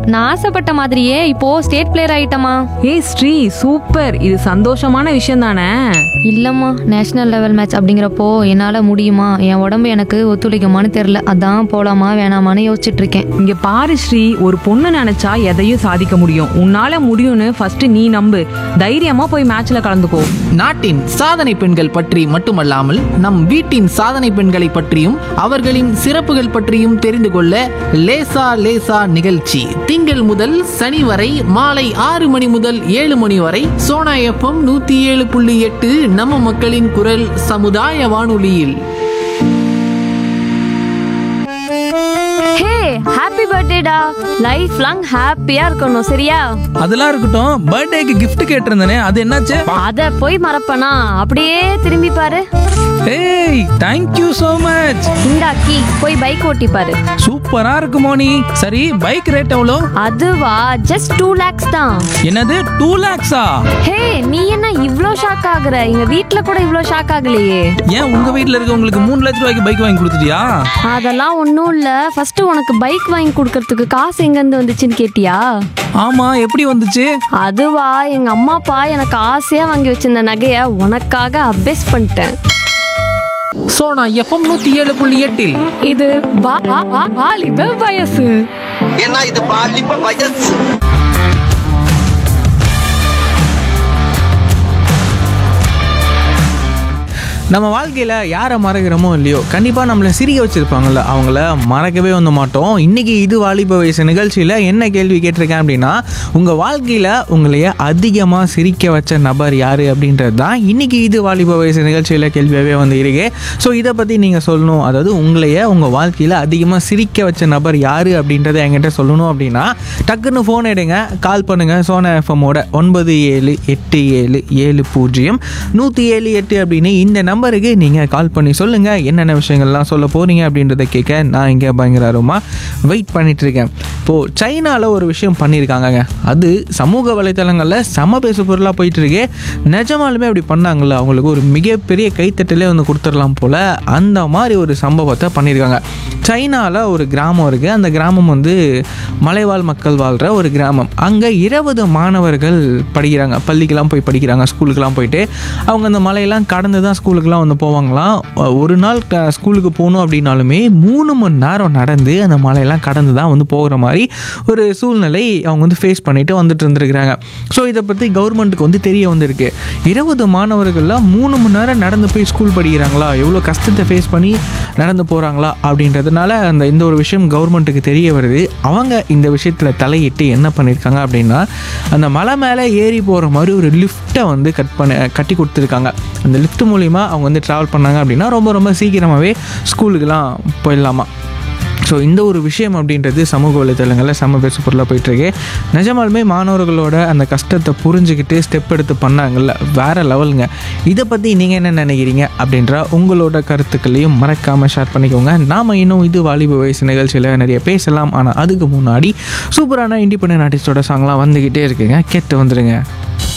நான் ஆசைப்பட்ட மாதிரியே இப்போ ஸ்டேட் பிளேயர் ஆயிட்டமா ஏய் ஸ்ரீ சூப்பர் இது சந்தோஷமான விஷயம் தானே இல்லம்மா நேஷனல் லெவல் மேட்ச் அப்படிங்கிறப்போ என்னால முடியுமா என் உடம்பு எனக்கு ஒத்துழைக்குமான்னு தெரியல அதான் போலாமா வேணாமான்னு யோசிச்சுட்டு இருக்கேன் இங்க பாரு ஸ்ரீ ஒரு பொண்ணு நினைச்சா எதையும் சாதிக்க முடியும் உன்னால முடியும்னு ஃபர்ஸ்ட் நீ நம்பு தைரியமா போய் மேட்ச்ல கலந்துக்கோ நாட்டின் சாதனை பெண்கள் பற்றி மட்டுமல்லாமல் நம் வீட்டின் சாதனை பெண்களை பற்றியும் அவர்களின் சிறப்புகள் பற்றியும் தெரிந்து கொள்ள லேசா லேசா நிகழ்ச்சி திங்கள் முதல் சனி வரை மாலை ஆறு மணி முதல் ஏழு மணி வரை சோனா எஃப்எம் நூத்தி ஏழு புள்ளி எட்டு நம்ம மக்களின் குரல் சமுதாய வானொலியில் ஹே ஹாப்பி பர்த்டேடா லைஃப் லாங் ஹாப்பியா இருக்கணும் சரியா அதெல்லாம் இருக்கட்டும் பர்த்டேக்கு gift கேட்டிருந்தேனே அது என்னாச்சு அத போய் மறப்பனா அப்படியே திரும்பி பாரு ஏய் தேங்க்யூ so மச் இந்தா கீ போய் பைக் ஓட்டி பாரு சூப்பரா இருக்கு மோனி சரி பைக் ரேட் எவ்வளோ அதுவா ஜஸ்ட் டூ லேக்ஸ் தான் என்னது டூ லேக்ஸா ஹே நீ என்ன இவ்ளோ ஷாக் ஆகுற எங்க வீட்ல கூட இவ்ளோ ஷாக் ஆகலையே ஏன் உங்க வீட்ல இருக்கவங்களுக்கு மூணு லட்ச ரூபாய்க்கு பைக் வாங்கி கொடுத்துட்டியா அதெல்லாம் ஒன்றும் இல்ல ஃபர்ஸ்ட் உனக்கு பைக் வாங்கி கொடுக்கறதுக்கு காசு எங்க இருந்து வந்துச்சுன்னு கேட்டியா ஆமா எப்படி வந்துச்சு அதுவா எங்க அம்மா அப்பா எனக்கு ஆசையா வாங்கி வச்சிருந்த நகைய உனக்காக அபேஸ் பண்ணிட்டேன் சோனா எஃப்எம் நூத்தி ஏழு புள்ளி எட்டில் இது வா- வா- வா- வாலிப வயசு ஏன்னா இது பாலிப்ப வயசு நம்ம வாழ்க்கையில் யாரை மறக்கிறோமோ இல்லையோ கண்டிப்பாக நம்மளை சிரிக்க வச்சுருப்பாங்கல்ல அவங்கள மறக்கவே வந்து மாட்டோம் இன்றைக்கி இது வாலிப வயசு நிகழ்ச்சியில் என்ன கேள்வி கேட்டிருக்கேன் அப்படின்னா உங்கள் வாழ்க்கையில் உங்களைய அதிகமாக சிரிக்க வச்ச நபர் யார் அப்படின்றது தான் இன்றைக்கி இது வாலிப வயசு நிகழ்ச்சியில் கேள்வியாகவே வந்து இருக்கு ஸோ இதை பற்றி நீங்கள் சொல்லணும் அதாவது உங்களைய உங்கள் வாழ்க்கையில் அதிகமாக சிரிக்க வச்ச நபர் யார் அப்படின்றத என்கிட்ட சொல்லணும் அப்படின்னா டக்குன்னு ஃபோன் எடுங்க கால் பண்ணுங்கள் சோனா எஃப்எம்மோட ஒன்பது ஏழு எட்டு ஏழு ஏழு பூஜ்ஜியம் நூற்றி ஏழு எட்டு அப்படின்னு இந்த நம்பருக்கு நீங்கள் கால் பண்ணி சொல்லுங்கள் என்னென்ன விஷயங்கள்லாம் சொல்ல போகிறீங்க அப்படின்றத கேட்க நான் இங்கே பயங்கர ஆர்வமாக வெயிட் பண்ணிட்டு இருக்கேன் இப்போது சைனாவில் ஒரு விஷயம் பண்ணியிருக்காங்கங்க அது சமூக வலைத்தளங்களில் சம பேசு பொருளாக போயிட்டு இருக்கு நிஜமாலுமே அப்படி பண்ணாங்கல்ல அவங்களுக்கு ஒரு மிகப்பெரிய கைத்தட்டலே வந்து கொடுத்துடலாம் போல் அந்த மாதிரி ஒரு சம்பவத்தை பண்ணியிருக்காங்க சைனாவில் ஒரு கிராமம் இருக்குது அந்த கிராமம் வந்து மலைவாழ் மக்கள் வாழ்கிற ஒரு கிராமம் அங்கே இருபது மாணவர்கள் படிக்கிறாங்க பள்ளிக்கெல்லாம் போய் படிக்கிறாங்க ஸ்கூலுக்கெல்லாம் போயிட்டு அவங்க அந்த மலையெல்லாம் கடந்து தான் ஸ்கூலுக்குலாம் வந்து போவாங்களாம் ஒரு நாள் க- ஸ்கூலுக்கு போகணும் அப்படின்னாலுமே மூணு மணி நேரம் நடந்து அந்த மலையெல்லாம் கடந்து தான் வந்து போகிற மாதிரி ஒரு சூழ்நிலை அவங்க வந்து ஃபேஸ் பண்ணிட்டு வந்துட்டு இருந்திருக்கிறாங்க ஸோ இதை பற்றி கவர்மெண்ட்டுக்கு வந்து தெரிய வந்திருக்கு இருபது மாணவர்கள்லாம் மூணு மணி நேரம் நடந்து போய் ஸ்கூல் படிக்கிறாங்களா எவ்வளோ கஷ்டத்தை ஃபேஸ் பண்ணி நடந்து போகிறாங்களா அப்படின்றதுனால அந்த இந்த ஒரு விஷயம் கவர்மெண்ட்டுக்கு தெரிய வருது அவங்க இந்த விஷயத்தில் தலையிட்டு என்ன பண்ணியிருக்காங்க அப்படின்னா அந்த மலை மேலே ஏறி போகிற மாதிரி ஒரு லிஃப்ட்டை வந்து கட் பண்ண கட்டி கொடுத்துருக்காங்க அந்த லிஃப்ட் மூலிமா அவங்க வந்து ட்ராவல் பண்ணாங்க அப்படின்னா ரொம்ப ரொம்ப சீக்கிரமாகவே ஸ்கூலுக்கெல்லாம் போயிடலாமா ஸோ இந்த ஒரு விஷயம் அப்படின்றது சமூக வலைத்தளங்களில் செம்ம பேசு பொருளாக போயிட்டுருக்கு நிஜமாலுமே மாணவர்களோட அந்த கஷ்டத்தை புரிஞ்சுக்கிட்டு ஸ்டெப் எடுத்து பண்ணாங்கல்ல வேறு லெவலுங்க இதை பற்றி நீங்கள் என்ன நினைக்கிறீங்க அப்படின்ற உங்களோட கருத்துக்களையும் மறக்காமல் ஷேர் பண்ணிக்கோங்க நாம் இன்னும் இது வாலிப வயசு நிகழ்ச்சியில் நிறைய பேசலாம் ஆனால் அதுக்கு முன்னாடி சூப்பரான இண்டிபெண்டன்ட் ஆர்டிஸ்டோட சாங்லாம் வந்துக்கிட்டே இருக்குங்க கேட்டு வந்துடுங்க